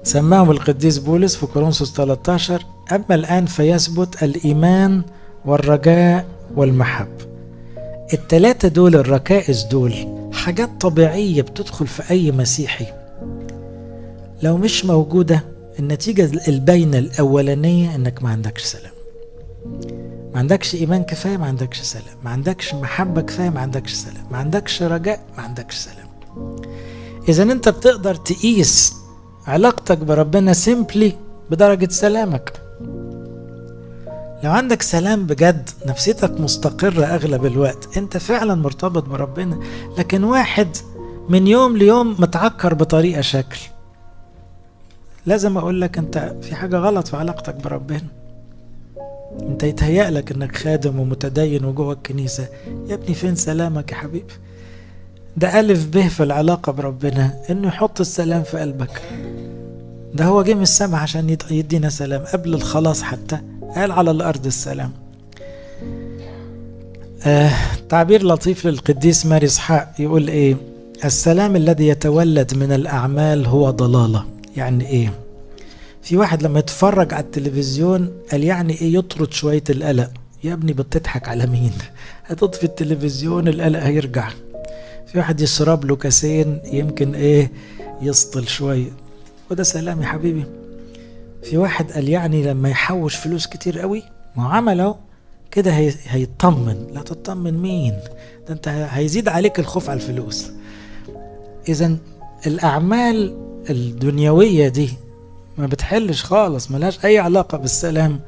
سماهم القديس بولس في كورنثوس 13 أما الآن فيثبت الإيمان والرجاء والمحبة التلاتة دول الركائز دول حاجات طبيعية بتدخل في أي مسيحي لو مش موجودة النتيجة الباينة الأولانية إنك ما عندكش سلام ما عندكش إيمان كفاية ما عندكش سلام ما عندكش محبة كفاية ما عندكش سلام ما عندكش رجاء ما عندكش سلام إذا أنت بتقدر تقيس علاقتك بربنا سيمبلي بدرجة سلامك لو عندك سلام بجد نفسيتك مستقرة أغلب الوقت أنت فعلا مرتبط بربنا لكن واحد من يوم ليوم متعكر بطريقة شكل لازم أقول لك أنت في حاجة غلط في علاقتك بربنا أنت يتهيأ لك أنك خادم ومتدين وجوه الكنيسة يا ابني فين سلامك يا حبيبي ده ألف به في العلاقة بربنا إنه يحط السلام في قلبك ده هو جه من السماء عشان يدينا سلام قبل الخلاص حتى قال على الأرض السلام آه تعبير لطيف للقديس ماري اسحاق يقول ايه السلام الذي يتولد من الأعمال هو ضلالة يعني ايه في واحد لما يتفرج على التلفزيون قال يعني ايه يطرد شوية القلق يا ابني بتضحك على مين هتطفي التلفزيون القلق هيرجع في واحد يشرب له كاسين يمكن ايه يسطل شوية وده سلام يا حبيبي في واحد قال يعني لما يحوش فلوس كتير قوي ما هو عمل اهو كده هي هيطمن لا تطمن مين ده انت هيزيد عليك الخوف على الفلوس اذا الاعمال الدنيويه دي ما بتحلش خالص ملهاش اي علاقه بالسلام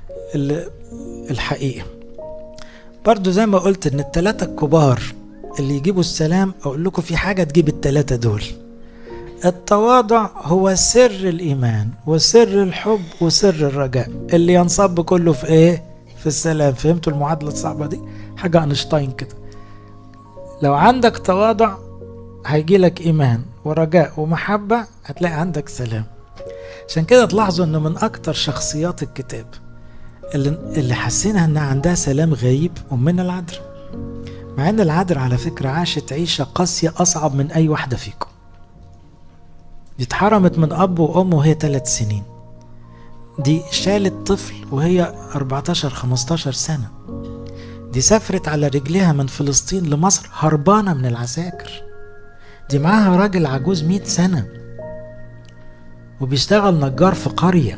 الحقيقي برضو زي ما قلت ان التلاتة الكبار اللي يجيبوا السلام اقول لكم في حاجه تجيب التلاتة دول التواضع هو سر الإيمان وسر الحب وسر الرجاء اللي ينصب كله في إيه؟ في السلام فهمتوا المعادلة الصعبة دي؟ حاجة أينشتاين كده لو عندك تواضع هيجي لك إيمان ورجاء ومحبة هتلاقي عندك سلام عشان كده تلاحظوا إنه من أكتر شخصيات الكتاب اللي, اللي حسينا إنها عندها سلام غريب أمنا العذراء مع إن العذراء على فكرة عاشت عيشة قاسية أصعب من أي واحدة فيكم دي اتحرمت من أب وأم وهي ثلاث سنين دي شالت طفل وهي 14 15 سنة دي سافرت على رجليها من فلسطين لمصر هربانة من العساكر دي معاها راجل عجوز 100 سنة وبيشتغل نجار في قرية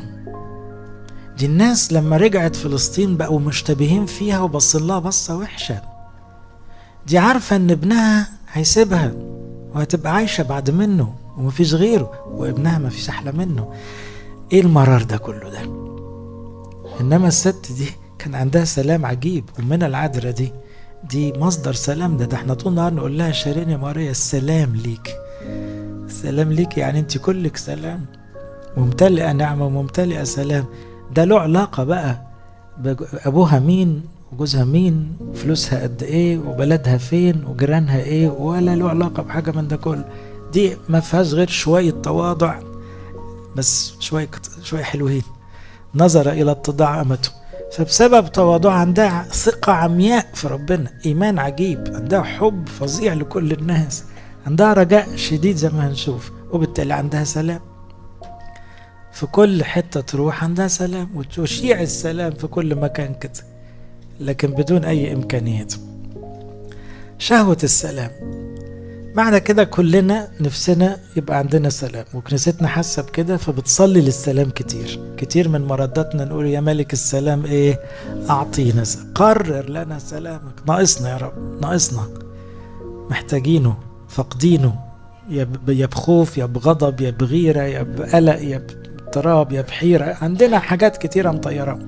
دي الناس لما رجعت فلسطين بقوا مشتبهين فيها وبصين لها بصة وحشة دي عارفة ان ابنها هيسيبها وهتبقى عايشة بعد منه ومفيش غيره وابنها مفيش احلى منه ايه المرار ده كله ده انما الست دي كان عندها سلام عجيب امنا العذراء دي دي مصدر سلام ده ده احنا طول النهار نقول لها شيرين يا ماريا السلام ليك السلام ليك يعني انت كلك سلام ممتلئه نعمه وممتلئه سلام ده له علاقه بقى ابوها مين وجوزها مين وفلوسها قد ايه وبلدها فين وجيرانها ايه ولا له علاقه بحاجه من ده كله دي ما فيهاش غير شوية تواضع بس شوية شوية حلوين نظر إلى اتضاع أمته فبسبب تواضعها عندها ثقة عمياء في ربنا إيمان عجيب عندها حب فظيع لكل الناس عندها رجاء شديد زي ما هنشوف وبالتالي عندها سلام في كل حتة تروح عندها سلام وتشيع السلام في كل مكان كده لكن بدون أي إمكانيات شهوة السلام معنى كده كلنا نفسنا يبقى عندنا سلام وكنيستنا حاسه بكده فبتصلي للسلام كتير كتير من مرداتنا نقول يا ملك السلام ايه اعطينا سلام. قرر لنا سلامك ناقصنا يا رب ناقصنا محتاجينه فاقدينه يا بخوف يا بغضب يا بغيره يا بقلق يا باضطراب يا بحيره عندنا حاجات كتيره مطيره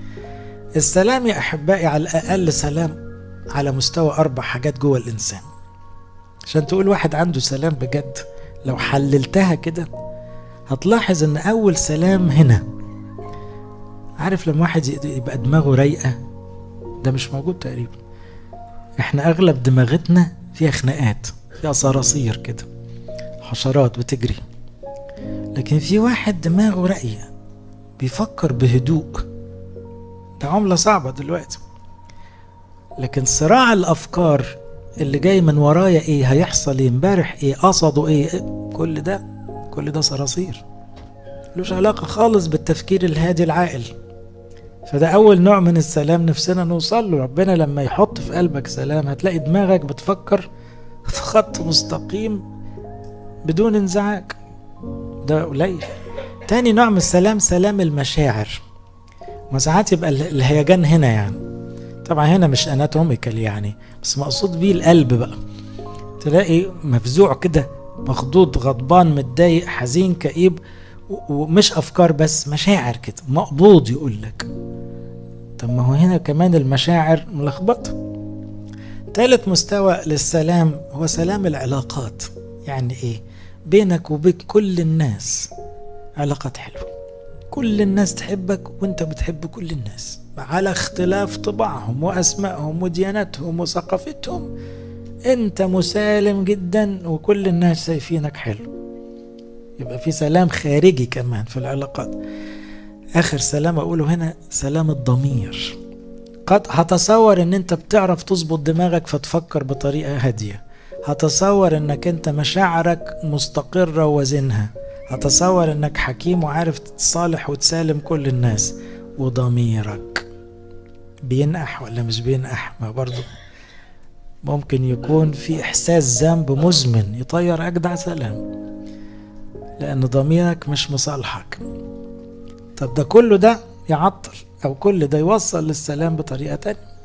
السلام يا احبائي على الاقل سلام على مستوى اربع حاجات جوه الانسان عشان تقول واحد عنده سلام بجد لو حللتها كده هتلاحظ ان اول سلام هنا عارف لما واحد يبقى دماغه رايقه ده مش موجود تقريبا احنا اغلب دماغتنا فيها خناقات فيها صراصير كده حشرات بتجري لكن في واحد دماغه راقيه بيفكر بهدوء ده عملة صعبة دلوقتي لكن صراع الأفكار اللي جاي من ورايا ايه هيحصل ايه امبارح ايه قصده ايه كل ده كل ده صراصير ملوش علاقة خالص بالتفكير الهادي العاقل فده أول نوع من السلام نفسنا نوصل له ربنا لما يحط في قلبك سلام هتلاقي دماغك بتفكر في خط مستقيم بدون انزعاج ده قليل تاني نوع من السلام سلام المشاعر وساعات يبقى الهيجان هنا يعني طبعا هنا مش اناتوميكال يعني بس مقصود بيه القلب بقى تلاقي مفزوع كده مخضوض غضبان متضايق حزين كئيب ومش افكار بس مشاعر كده مقبوض يقول لك طب ما هو هنا كمان المشاعر ملخبطه ثالث مستوى للسلام هو سلام العلاقات يعني ايه بينك وبين كل الناس علاقات حلوه كل الناس تحبك وانت بتحب كل الناس على اختلاف طباعهم واسمائهم ودياناتهم وثقافتهم انت مسالم جدا وكل الناس شايفينك حلو يبقى في سلام خارجي كمان في العلاقات اخر سلام اقوله هنا سلام الضمير قد هتصور ان انت بتعرف تظبط دماغك فتفكر بطريقه هاديه هتصور انك انت مشاعرك مستقره وزنها هتصور انك حكيم وعارف تصالح وتسالم كل الناس وضميرك بينقح ولا مش بينقح ما برضه ممكن يكون في احساس ذنب مزمن يطير اجدع سلام لان ضميرك مش مصالحك طب ده كله ده يعطل او كل ده يوصل للسلام بطريقه تانية